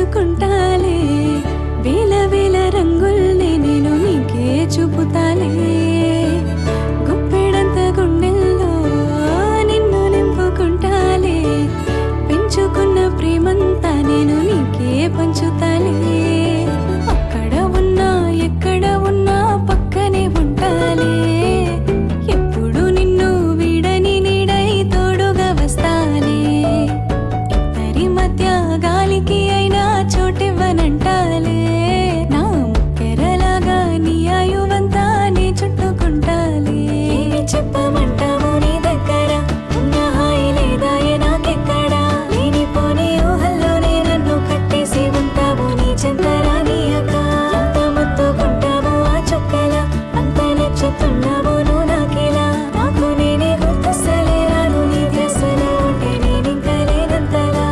పెంచుకుంటాలే వేల వేల రంగుల్ని నేను నీకే చూపుతాలే గుప్పెడంత గుండెల్లో నిన్ను నింపుకుంటాలే పెంచుకున్న ప్రేమంతా నేను నీకే పంచుతాలే అక్కడ ఉన్నా ఎక్కడ ఉన్నా పక్కనే ఉంటాలే ఎప్పుడు నిన్ను వీడని నీడై తోడుగా వస్తాలే ఇద్దరి మధ్య గాలికి అయినా చోటివ్వనంటాలే నా ముక్కెరలాగా నీ ఆయువంతా నీ చుట్టుకుంటాలే ఏమి చెప్పమంటావు నీ దగ్గర ఉన్న హాయి లేదా నాకెక్కడా లేనిపోని ఊహల్లోనే నన్ను కట్టేసి ఉంటావు నీ చెంతరా నీ అక్క ఎంత ముత్తుకుంటావు ఆ చుక్కల అంత నచ్చుతున్నావు నువ్వు నాకిలా నాకు నేనే గుర్తొస్తలేరాను నీ ధ్యాసలో ఉంటే నేనింక లేనంతలా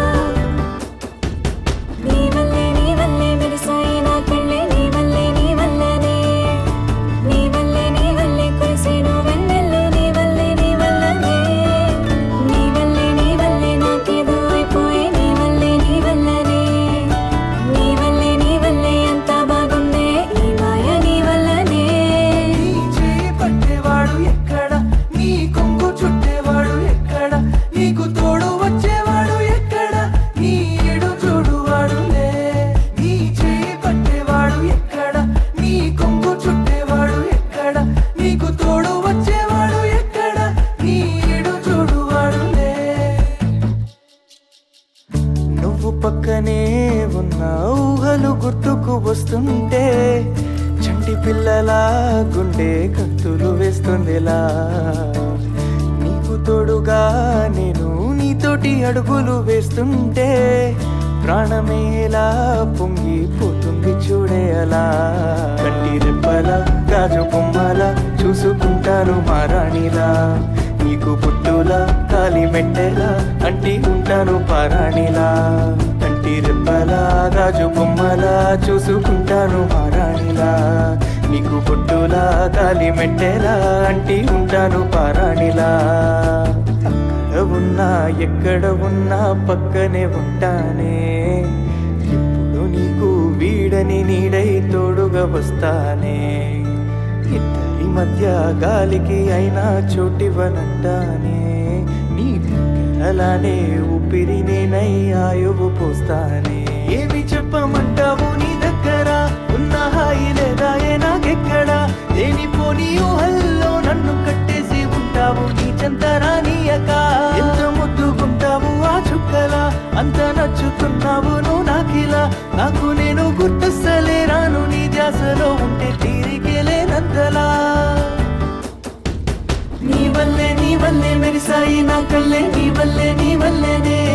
నీ వల్లే నీ వల్లే మెరిసాయి నా కళ్ళే నీ వల్లే నీ వల్లనే నీ వల్లే నీ వల్లే కురిసేను వెన్నెల్లు నీ వల్లే నీ వల్లనే నీ వల్లే నీ వల్లే నాకేదో అయిపోయే నీ వల్లే నీ వల్లనే నీ వల్లే నీ వల్లే అంతా బాగుందే ఈ మాయ నీ వల్లనే నీ చేయి పట్టేవాడు ఎక్కడ నీ కొంగు చుట్టేవాడు ఎక్కడ నీకు తోడు వచ్చేవాడు ఎక్కడ నీ ఎడు చూడువాడులే నీ చేయి పట్టేవాడు ఎక్కడ నీ కొంగు చుట్టేవాడు ఎక్కడ నీకు తోడు వచ్చేవాడు ఎక్కడ నీ ఎడు చూడువాడులే నువ్వు పక్కనే ఉన్న ఊహలు గుర్తుకు వస్తుంటే చంటి పిల్లలా గుండె కత్తులు వేస్తుందిలా నీకు తోడుగా నేను నీతోటి అడుగులు వేస్తుంటే ప్రాణమేలా పొంగిపోతుంది చూడే అలా కంటి రెప్పల గాజు బొమ్మల చూసుకుంటాను మారాణిలా నీకు పుట్టులా కాలి మెట్టెలా అంటి ఉంటాను పారాణిలా కంటి రెప్పల గాజు బొమ్మలా చూసుకుంటాను మారాణిలా నీకు పుట్టులా కాలి మెట్టెలా అంటి ఉంటాను పారాణిలా అక్కడ ఉన్నా ఎక్కడ ఉన్నా పక్కనే ఉంటానే ఎప్పుడు నీకు వీడని నీడై తోడుగా వస్తానే ఇద్దరి మధ్య గాలికి అయినా చోటివ్వనంటానే నీ అలానే ఊపిరి నేనై ఆయువు పోస్తానే ఏమి చెప్పమంటావు నీ దగ్గర ఉన్న హాయి లేదా ఏ నాకెక్కడా లేనిపోని ఊహల్లో నన్ను కట్టేసి ఉంటావు నీ చెంతరా నీయక ఎంత ముద్దుకుంటావు ఆ చుక్కలా అంత నచ్చుతున్నావు నువ్వు నాకిలా నాకు నేను గుర్తొస్తలేరాను నీ ధ్యాసలో ఉంటే తీరికే లేనంతలా నీ వల్లే నీ వల్లే మెరిసాయి నా కళ్ళే నీ వల్లే నీ వల్లేనే